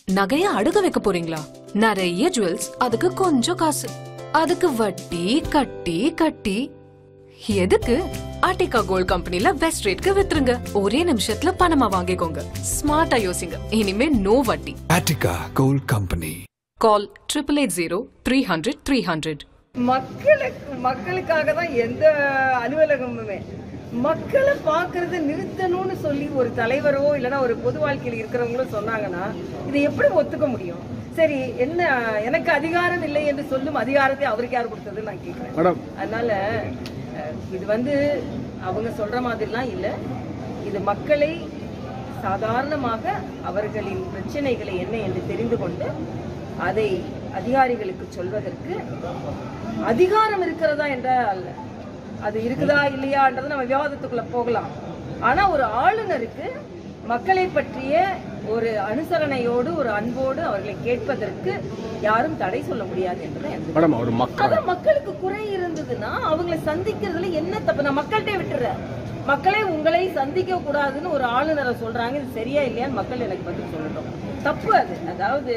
நகைய அடுக வைக்க போறீங்களா நிறைய ஜுவல்ஸ் அதுக்கு கொஞ்சம் காசு அதுக்கு வட்டி கட்டி கட்டி எதுக்கு ஆர்டிகா கோல்ட் கம்பெனில பெஸ்ட் ரேட்க்கு வித்துருங்க ஒரே நிமிஷத்துல பணமா வாங்கிக்கோங்க ஸ்மார்ட்டா யோசிங்க இனிமே நோ வட்டி Attica Gold Company. Call triple eight zero three hundred three hundred மக்களுக்கு மக்களுக்காக தான் எந்த அலுவலகமுமே மக்களை பார்க்கறத நிறுத்தணும்னு சொல்லி ஒரு தலைவரோ இல்லைன்னா ஒரு பொது வாழ்க்கையில் இருக்கிறவங்களோ சொன்னாங்கன்னா இதை எப்படி ஒத்துக்க முடியும் சரி என்ன எனக்கு அதிகாரம் இல்லை என்று சொல்லும் அதிகாரத்தை அவருக்கு யார் கொடுத்ததுன்னு நான் கேட்குறேன் மேடம் அதனால அஹ், இது வந்து அவங்க சொல்ற மாதிரிலாம் இல்லை இது மக்களை சாதாரணமாக அவர்களின் பிரச்சனைகளை என்ன என்று தெரிந்து கொண்டு அதை அதிகாரிகளுக்கு சொல்வதற்கு அதிகாரம் இருக்கிறதா என்றால் அது இருக்குதா இல்லையான்றது நம்ம விவாதத்துக்குள்ள போகலாம் ஆனா ஒரு ஆளுநருக்கு மக்களை பற்றிய ஒரு அனுசரணையோடு ஒரு அன்போடு அவர்களை கேட்பதற்கு யாரும் தடை சொல்ல முடியாது என்பது எனக்கு மேடம் ஒரு மக்கள் அதான் மக்களுக்கு குறை இருந்ததுன்னா அவங்களை சந்திக்கிறதுல என்ன தப்பு நான் மக்கள்கிட்ட விட்டுறேன் மக்களை உங்களை சந்திக்க கூடாதுன்னு ஒரு ஆளுநரை சொல்றாங்க இது சரியா இல்லையான்னு மக்கள் எனக்கு பதில் சொல்லட்டும் தப்பு அது அதாவது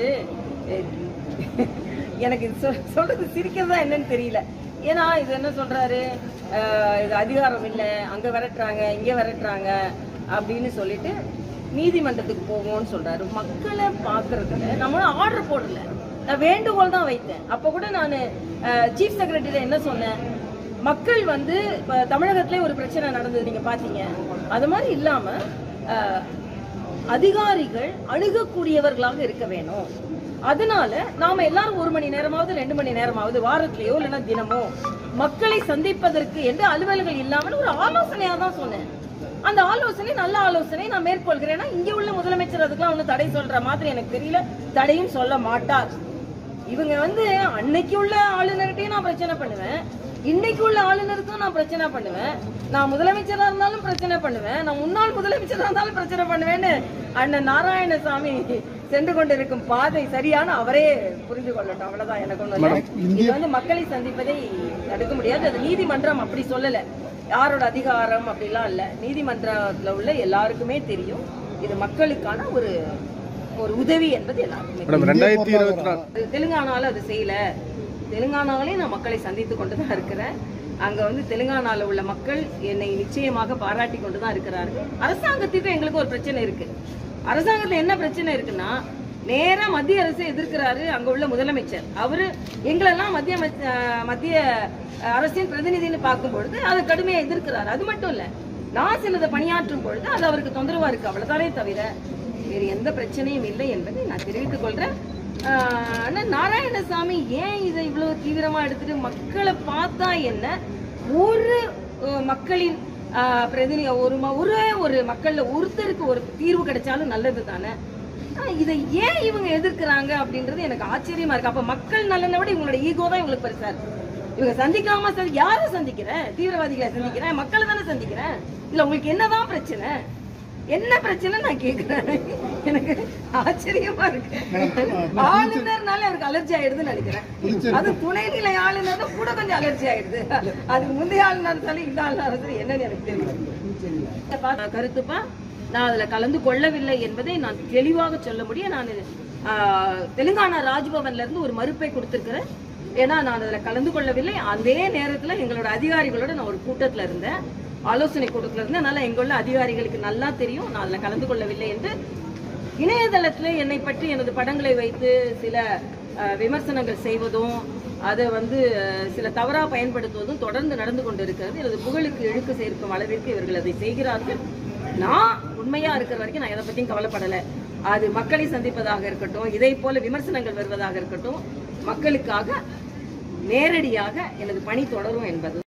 அஹ், எனக்கு இது சொல்- சொல்றது சிரிக்கிறதா என்னன்னு தெரியல ஏன்னா இது என்ன சொல்றாரு அஹ், இது அதிகாரம் இல்லை அங்க விரட்டுறாங்க இங்க விரட்டுறாங்க அப்படின்னு சொல்லிட்டு நீதிமன்றத்துக்கு போவோம்னு சொல்றாரு மக்களை பாக்குறதுல நம்ம ஆர்டர் போடல நான் வேண்டுகோள் தான் வைத்தேன் அப்ப கூட நான் சீஃப் செக்ரட்டரி என்ன சொன்னேன் மக்கள் வந்து இப்ப தமிழகத்திலே ஒரு பிரச்சனை நடந்தது நீங்க பாத்தீங்க அது மாதிரி இல்லாம அஹ், அதிகாரிகள் அணுகக்கூடியவர்களாக இருக்க வேணும் அதனால நாம எல்லாரும் ஒரு மணி நேரமாவது ரெண்டு மணி நேரமாவது வாரத்திலேயோ இல்லைன்னா தினமோ மக்களை சந்திப்பதற்கு என்று அலுவல்கள் இல்லாமல் ஒரு ஆலோசனையா தான் சொன்னேன் அந்த ஆலோசனை நல்ல ஆலோசனை நான் மேற்கொள்கிறேன்னா இங்க உள்ள முதலமைச்சர் அதுக்கெல்லாம் ஒன்றும் தடை சொல்ற மாதிரி எனக்கு தெரியல தடையும் சொல்ல மாட்டார் இவங்க வந்து அன்னைக்கு உள்ள ஆளுநர்கிட்டயும் நான் பிரச்சனை பண்ணுவேன் இன்னைக்கு உள்ள ஆளுநருக்கும் நான் பிரச்சனை பண்ணுவேன் நான் முதலமைச்சரா இருந்தாலும் பிரச்சனை பண்ணுவேன் நான் முன்னாள் முதலமைச்சரா இருந்தாலும் பிரச்சனை பண்ணுவேன்னு அண்ணன் நாராயணசாமி சென்று கொண்டிருக்கும் பாதை சரியான அவரே புரிந்து கொள்ளட்டும் அவ்வளவுதான் எனக்கு ஒண்ணு இல்லை. இது வந்து மக்களை சந்திப்பதை தடுக்க முடியாது அது நீதிமன்றம் அப்படி சொல்லல யாரோட அதிகாரம் அப்படிலாம் இல்ல நீதிமன்றத்துல உள்ள எல்லாருக்குமே தெரியும் இது மக்களுக்கான ஒரு ஒரு உதவி என்பது எல்லாருக்குமே மேடம் ரெண்டாயிரத்தி இருபத்தி நாலு அது தெலுங்கானால அது செய்யல தெலுங்கானாவிலையும் நான் மக்களை சந்தித்து கொண்டு தான் இருக்கிறேன் அங்க வந்து தெலுங்கானால உள்ள மக்கள் என்னை நிச்சயமாக பாராட்டி கொண்டு தான் இருக்கிறார்கள் அரசாங்கத்துக்கு எங்களுக்கு ஒரு பிரச்சனை இருக்கு அரசாங்கத்துல என்ன பிரச்சனை இருக்குன்னா நேரா மத்திய அரசை எதிர்க்கிறாரு அங்க உள்ள முதலமைச்சர் அவரு எங்களெல்லாம் மத்திய அமைச்ச- அஹ் மத்திய அரசின் பிரதிநிதின்னு பார்க்கும் பொழுது அதை கடுமையா எதிர்க்கிறாரு அது மட்டும் இல்ல நான் சிலதை பணியாற்றும் பொழுது அது அவருக்கு தொந்தரவா இருக்கு அவ்வளவுதானே தவிர வேறு எந்த பிரச்சனையும் இல்லை என்பதை நான் தெரிவித்துக் கொள்றேன் ஆஹ் ஆனா நாராயணசாமி ஏன் இதை இவ்வளவு தீவிரமா எடுத்துட்டு மக்களை பார்த்தா என்ன ஒரு அஹ், மக்களின் ஆஹ், பிரதிநிதி ஒரு ம- ஒரே ஒரு மக்கள்ல ஒருத்தருக்கு ஒரு தீர்வு கிடைச்சாலும் நல்லது தானே ஆனா, இதை ஏன் இவங்க எதிர்க்கிறாங்க அப்படின்றது எனக்கு ஆச்சரியமா இருக்கு அப்ப மக்கள் நலனை விட இவங்களோட ஈகோ தான் இவங்களுக்கு பெருசா இருக்கு இவங்க சந்திக்காம சந்தி- யாரை சந்திக்கிறேன் தீவிரவாதிகளை சந்திக்கிறேன் மக்களை தானே சந்திக்கிறேன் இல்ல உங்களுக்கு என்னதான் பிரச்சனை என்ன பிரச்சனை நான் கேக்குறேன் எனக்கு ஆச்சரியமா இருக்கு ஆளுநர்னால அவருக்கு அலர்ஜி ஆயிடுதுன்னு நினைக்கிறேன் அது துணைநிலை ஆளுநர் கூட கொஞ்சம் அலர்ஜி ஆயிடுது அதுக்கு முந்தைய ஆளுநர் சரி இந்த ஆளுநர் சரி என்னன்னு எனக்கு தெரியல கருத்துப்பா நான் அதுல கலந்து கொள்ளவில்லை என்பதை நான் தெளிவாக சொல்ல முடியும் நான் ஆஹ், தெலுங்கானா ராஜ்பவன்ல இருந்து ஒரு மறுப்பை கொடுத்திருக்கிறேன் ஏன்னா நான் அதுல கலந்து கொள்ளவில்லை அதே நேரத்துல எங்களோட அதிகாரிகளோட நான் ஒரு கூட்டத்துல இருந்தேன் ஆலோசனை கூட்டத்துல இருந்தேன் அதனால எங்குள்ள அதிகாரிகளுக்கு நல்லா தெரியும் நான் அதுல கலந்து கொள்ளவில்லை என்று இணையதளத்துல என்னை பற்றி எனது படங்களை வைத்து சில அஹ், விமர்சனங்கள் செய்வதும் அதை வந்து அஹ், சில தவறா பயன்படுத்துவதும் தொடர்ந்து நடந்து கொண்டிருக்கிறது எனது புகழுக்கு இழுக்கு சேர்க்கும் அளவிற்கு இவர்கள் அதை செய்கிறார்கள் நான் உண்மையா இருக்கிற வரைக்கும் நான் எதை பத்தியும் கவலைப்படல அது மக்களை சந்திப்பதாக இருக்கட்டும் இதை போல விமர்சனங்கள் வருவதாக இருக்கட்டும் மக்களுக்காக நேரடியாக எனது பணி தொடரும் என்பது